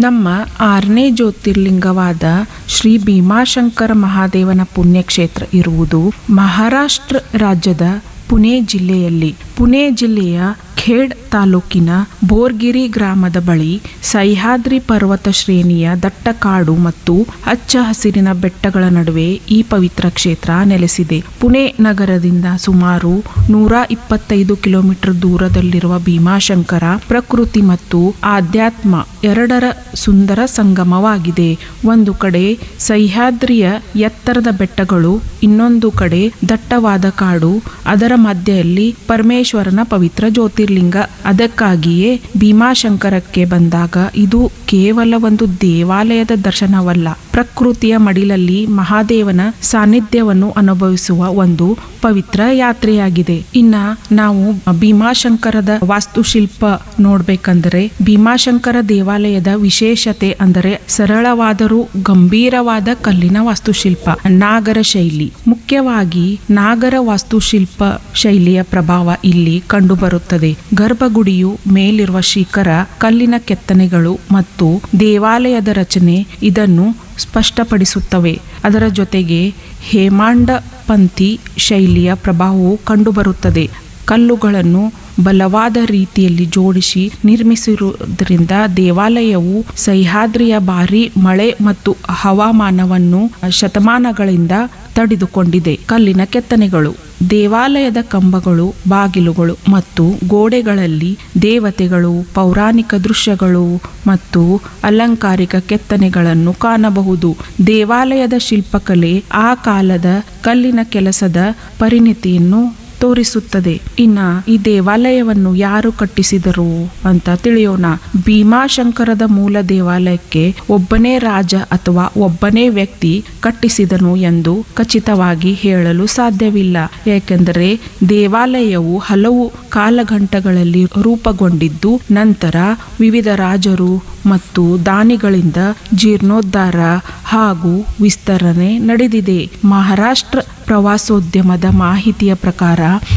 ನಮ್ಮ ಆರನೇ ಜ್ಯೋತಿರ್ಲಿಂಗವಾದ ಶ್ರೀ ಭೀಮಾಶಂಕರ ಮಹಾದೇವನ ಪುಣ್ಯಕ್ಷೇತ್ರ ಇರುವುದು ಮಹಾರಾಷ್ಟ್ರ ರಾಜ್ಯದ ಪುಣೆ ಜಿಲ್ಲೆಯಲ್ಲಿ ಪುಣೆ ಜಿಲ್ಲೆಯ ಖೇಡ್ ತಾಲೂಕಿನ ಬೋರ್ಗಿರಿ ಗ್ರಾಮದ ಬಳಿ ಸಹ್ಯಾದ್ರಿ ಪರ್ವತ ಶ್ರೇಣಿಯ ದಟ್ಟ ಕಾಡು ಮತ್ತು ಹಚ್ಚ ಹಸಿರಿನ ಬೆಟ್ಟಗಳ ನಡುವೆ ಈ ಪವಿತ್ರ ಕ್ಷೇತ್ರ ನೆಲೆಸಿದೆ ಪುಣೆ ನಗರದಿಂದ ಸುಮಾರು ನೂರ ಇಪ್ಪತ್ತೈದು ಕಿಲೋಮೀಟರ್ ದೂರದಲ್ಲಿರುವ ಭೀಮಾಶಂಕರ ಪ್ರಕೃತಿ ಮತ್ತು ಆಧ್ಯಾತ್ಮ ಎರಡರ ಸುಂದರ ಸಂಗಮವಾಗಿದೆ ಒಂದು ಕಡೆ ಸಹ್ಯಾದ್ರಿಯ ಎತ್ತರದ ಬೆಟ್ಟಗಳು ಇನ್ನೊಂದು ಕಡೆ ದಟ್ಟವಾದ ಕಾಡು ಅದರ ಮಧ್ಯದಲ್ಲಿ ಪರಮೇಶ್ವರನ ಪವಿತ್ರ ಜ್ಯೋತಿರ್ಲಿಂಗ ಅದಕ್ಕಾಗಿಯೇ ಭೀಮಾಶಂಕರಕ್ಕೆ ಬಂದಾಗ ಇದು ಕೇವಲ ಒಂದು ದೇವಾಲಯದ ದರ್ಶನವಲ್ಲ ಪ್ರಕೃತಿಯ ಮಡಿಲಲ್ಲಿ ಮಹಾದೇವನ ಸಾನ್ನಿಧ್ಯವನ್ನು ಅನುಭವಿಸುವ ಒಂದು ಪವಿತ್ರ ಯಾತ್ರೆಯಾಗಿದೆ ಇನ್ನ ನಾವು ಭೀಮಾಶಂಕರದ ವಾಸ್ತುಶಿಲ್ಪ ನೋಡ್ಬೇಕಂದ್ರೆ ಭೀಮಾಶಂಕರ ದೇವಾಲಯದ ವಿಶೇಷತೆ ಅಂದರೆ ಸರಳವಾದರೂ ಗಂಭೀರವಾದ ಕಲ್ಲಿನ ವಾಸ್ತುಶಿಲ್ಪ ನಾಗರ ಶೈಲಿ ಮುಖ್ಯವಾಗಿ ನಾಗರ ವಾಸ್ತುಶಿಲ್ಪ ಶೈಲಿಯ ಪ್ರಭಾವ ಇಲ್ಲಿ ಕಂಡುಬರುತ್ತದೆ ಗರ್ಭಗುಡಿಯು ಮೇಲಿರುವ ಶಿಖರ ಕಲ್ಲಿನ ಕೆತ್ತನೆಗಳು ಮತ್ತು ದೇವಾಲಯದ ರಚನೆ ಇದನ್ನು ಸ್ಪಷ್ಟಪಡಿಸುತ್ತವೆ ಅದರ ಜೊತೆಗೆ ಹೇಮಾಂಡ ಪಂಥಿ ಶೈಲಿಯ ಪ್ರಭಾವವು ಕಂಡುಬರುತ್ತದೆ ಕಲ್ಲುಗಳನ್ನು ಬಲವಾದ ರೀತಿಯಲ್ಲಿ ಜೋಡಿಸಿ ನಿರ್ಮಿಸಿರುವುದರಿಂದ ದೇವಾಲಯವು ಸಹ್ಯಾದ್ರಿಯ ಭಾರಿ ಮಳೆ ಮತ್ತು ಹವಾಮಾನವನ್ನು ಶತಮಾನಗಳಿಂದ ತಡೆದುಕೊಂಡಿದೆ ಕಲ್ಲಿನ ಕೆತ್ತನೆಗಳು ದೇವಾಲಯದ ಕಂಬಗಳು ಬಾಗಿಲುಗಳು ಮತ್ತು ಗೋಡೆಗಳಲ್ಲಿ ದೇವತೆಗಳು ಪೌರಾಣಿಕ ದೃಶ್ಯಗಳು ಮತ್ತು ಅಲಂಕಾರಿಕ ಕೆತ್ತನೆಗಳನ್ನು ಕಾಣಬಹುದು ದೇವಾಲಯದ ಶಿಲ್ಪಕಲೆ ಆ ಕಾಲದ ಕಲ್ಲಿನ ಕೆಲಸದ ಪರಿಣಿತಿಯನ್ನು ತೋರಿಸುತ್ತದೆ ಇನ್ನ ಈ ದೇವಾಲಯವನ್ನು ಯಾರು ಕಟ್ಟಿಸಿದರು ಅಂತ ತಿಳಿಯೋಣ ಭೀಮಾಶಂಕರದ ಮೂಲ ದೇವಾಲಯಕ್ಕೆ ಒಬ್ಬನೇ ರಾಜ ಅಥವಾ ಒಬ್ಬನೇ ವ್ಯಕ್ತಿ ಕಟ್ಟಿಸಿದನು ಎಂದು ಖಚಿತವಾಗಿ ಹೇಳಲು ಸಾಧ್ಯವಿಲ್ಲ ಏಕೆಂದರೆ ದೇವಾಲಯವು ಹಲವು ಕಾಲಘಟ್ಟಗಳಲ್ಲಿ ರೂಪುಗೊಂಡಿದ್ದು ನಂತರ ವಿವಿಧ ರಾಜರು ಮತ್ತು ದಾನಿಗಳಿಂದ ಜೀರ್ಣೋದ್ಧಾರ ಹಾಗೂ ವಿಸ್ತರಣೆ ನಡೆದಿದೆ ಮಹಾರಾಷ್ಟ್ರ ಪ್ರವಾಸೋದ್ಯಮದ ಮಾಹಿತಿಯ ಪ್ರಕಾರ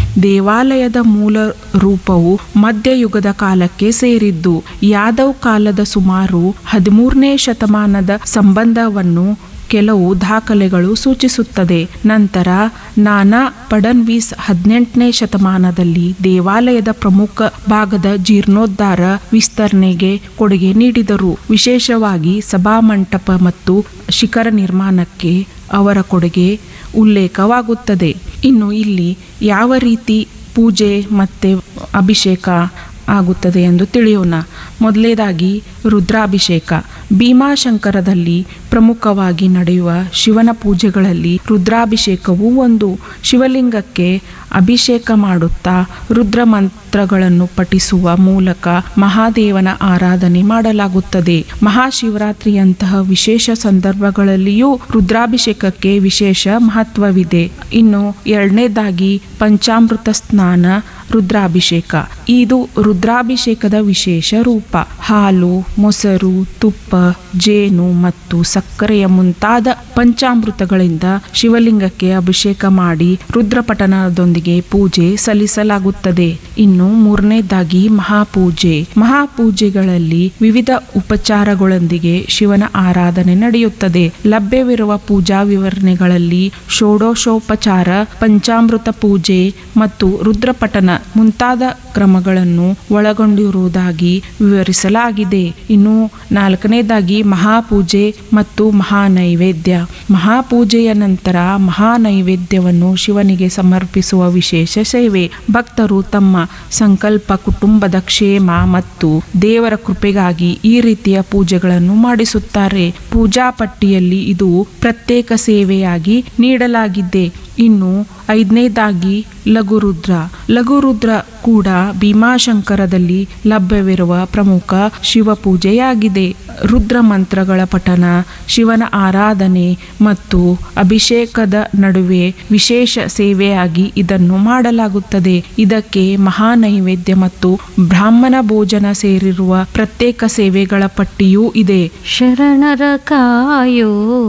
ದೇವಾಲಯದ ಮೂಲ ರೂಪವು ಮಧ್ಯಯುಗದ ಕಾಲಕ್ಕೆ ಸೇರಿದ್ದು ಯಾದವ್ ಕಾಲದ ಸುಮಾರು ಹದಿಮೂರನೇ ಶತಮಾನದ ಸಂಬಂಧವನ್ನು ಕೆಲವು ದಾಖಲೆಗಳು ಸೂಚಿಸುತ್ತದೆ ನಂತರ ನಾನಾ ಫಡನ್ವೀಸ್ ಹದಿನೆಂಟನೇ ಶತಮಾನದಲ್ಲಿ ದೇವಾಲಯದ ಪ್ರಮುಖ ಭಾಗದ ಜೀರ್ಣೋದ್ಧಾರ ವಿಸ್ತರಣೆಗೆ ಕೊಡುಗೆ ನೀಡಿದರು ವಿಶೇಷವಾಗಿ ಸಭಾಮಂಟಪ ಮತ್ತು ಶಿಖರ ನಿರ್ಮಾಣಕ್ಕೆ ಅವರ ಕೊಡುಗೆ ಉಲ್ಲೇಖವಾಗುತ್ತದೆ ಇನ್ನು ಇಲ್ಲಿ ಯಾವ ರೀತಿ ಪೂಜೆ ಮತ್ತು ಅಭಿಷೇಕ ಆಗುತ್ತದೆ ಎಂದು ತಿಳಿಯೋಣ ಮೊದಲೇದಾಗಿ ರುದ್ರಾಭಿಷೇಕ ಭೀಮಾಶಂಕರದಲ್ಲಿ ಪ್ರಮುಖವಾಗಿ ನಡೆಯುವ ಶಿವನ ಪೂಜೆಗಳಲ್ಲಿ ರುದ್ರಾಭಿಷೇಕವು ಒಂದು ಶಿವಲಿಂಗಕ್ಕೆ ಅಭಿಷೇಕ ಮಾಡುತ್ತಾ ರುದ್ರ ಮಂತ್ರಗಳನ್ನು ಪಠಿಸುವ ಮೂಲಕ ಮಹಾದೇವನ ಆರಾಧನೆ ಮಾಡಲಾಗುತ್ತದೆ ಮಹಾಶಿವರಾತ್ರಿಯಂತಹ ವಿಶೇಷ ಸಂದರ್ಭಗಳಲ್ಲಿಯೂ ರುದ್ರಾಭಿಷೇಕಕ್ಕೆ ವಿಶೇಷ ಮಹತ್ವವಿದೆ ಇನ್ನು ಎರಡನೇದಾಗಿ ಪಂಚಾಮೃತ ಸ್ನಾನ ರುದ್ರಾಭಿಷೇಕ ಇದು ರುದ್ರಾಭಿಷೇಕದ ವಿಶೇಷ ರೂಪ ಹಾಲು ಮೊಸರು ತುಪ್ಪ ಜೇನು ಮತ್ತು ಸಕ್ಕರೆಯ ಮುಂತಾದ ಪಂಚಾಮೃತಗಳಿಂದ ಶಿವಲಿಂಗಕ್ಕೆ ಅಭಿಷೇಕ ಮಾಡಿ ರುದ್ರಪಠಣದೊಂದಿಗೆ ಪೂಜೆ ಸಲ್ಲಿಸಲಾಗುತ್ತದೆ ಇನ್ನು ಮೂರನೇದಾಗಿ ಮಹಾಪೂಜೆ ಮಹಾಪೂಜೆಗಳಲ್ಲಿ ವಿವಿಧ ಉಪಚಾರಗಳೊಂದಿಗೆ ಶಿವನ ಆರಾಧನೆ ನಡೆಯುತ್ತದೆ ಲಭ್ಯವಿರುವ ಪೂಜಾ ವಿವರಣೆಗಳಲ್ಲಿ ಷೋಡಶೋಪಚಾರ ಪಂಚಾಮೃತ ಪೂಜೆ ಮತ್ತು ರುದ್ರಪಠಣ ಮುಂತಾದ ಕ್ರಮಗಳನ್ನು ಒಳಗೊಂಡಿರುವುದಾಗಿ ವಿವರಿಸಲಾಗಿದೆ ಇನ್ನು ನಾಲ್ಕನೇದಾಗಿ ಮಹಾಪೂಜೆ ಮತ್ತು ಮಹಾನೈವೇದ್ಯ ಮಹಾಪೂಜೆಯ ನಂತರ ಮಹಾನೈವೇದ್ಯವನ್ನು ಶಿವನಿಗೆ ಸಮರ್ಪಿಸುವ ವಿಶೇಷ ಸೇವೆ ಭಕ್ತರು ತಮ್ಮ ಸಂಕಲ್ಪ ಕುಟುಂಬದ ಕ್ಷೇಮ ಮತ್ತು ದೇವರ ಕೃಪೆಗಾಗಿ ಈ ರೀತಿಯ ಪೂಜೆಗಳನ್ನು ಮಾಡಿಸುತ್ತಾರೆ ಪೂಜಾ ಪಟ್ಟಿಯಲ್ಲಿ ಇದು ಪ್ರತ್ಯೇಕ ಸೇವೆಯಾಗಿ ನೀಡಲಾಗಿದೆ ಇನ್ನು ಐದನೇದಾಗಿ ಲಘುರುದ್ರ ಲಘುರುದ್ರ ಕೂಡ ಭೀಮಾಶಂಕರದಲ್ಲಿ ಲಭ್ಯವಿರುವ ಪ್ರಮುಖ ಶಿವ ಪೂಜೆಯಾಗಿದೆ ರುದ್ರ ಮಂತ್ರಗಳ ಪಠನ ಶಿವನ ಆರಾಧನೆ ಮತ್ತು ಅಭಿಷೇಕದ ನಡುವೆ ವಿಶೇಷ ಸೇವೆಯಾಗಿ ಇದನ್ನು ಮಾಡಲಾಗುತ್ತದೆ ಇದಕ್ಕೆ ಮಹಾನೈವೇದ್ಯ ಮತ್ತು ಬ್ರಾಹ್ಮಣ ಭೋಜನ ಸೇರಿರುವ ಪ್ರತ್ಯೇಕ ಸೇವೆಗಳ ಪಟ್ಟಿಯೂ ಇದೆ ಶರಣರ ಕಾಯೋ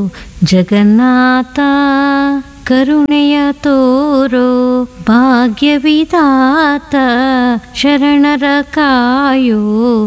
ಜಗನ್ನಾಥ ಕರುಣೆಯ ತೋರೋ ಭಾಗ್ಯವಿದಾತ ಶರಣರ ಕಾಯೋ